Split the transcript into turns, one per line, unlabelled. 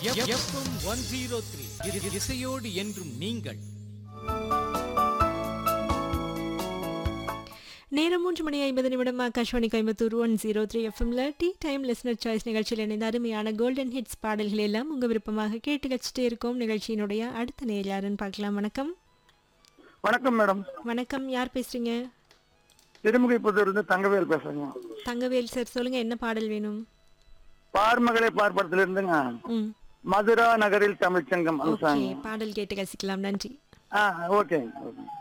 FM one zero three இசையோடு என்றும் நீங்கள்
நேரம் மூன்று மணி ஐம்பது நிமிடம் Akashvani Coimbatore one zero three எஃப்எம்ல டீ டைம் லிஸ்னர் சாய்ஸ் நிகழ்ச்சியில் இணைந்த அருமையான கோல்டன் ஹிட்ஸ் பாடல்கள் எல்லாம் உங்கள் விருப்பமாக கேட்டு கச்சிட்டே இருக்கோம் நிகழ்ச்சியினுடைய அடுத்த நேர் யாருன்னு பார்க்கலாம் வணக்கம்
வணக்கம் மேடம்
வணக்கம் யார் பேசுறீங்க
திருமுகைப்புத்தூர்ந்து தங்கவேல் பேசுறேங்க
தங்கவேல் சார் சொல்லுங்க என்ன பாடல் வேணும்
பார்மகளை பார்ப்படத்துல இருந்துங்க
ம்
மதுரா நகரில் தமிழ்ச்சங்கம் அந்த
ஓகே
சாங்
பாடல் கேட்டு கசிக்கலாம் நன்றி
ஆ ஓகே ஓகே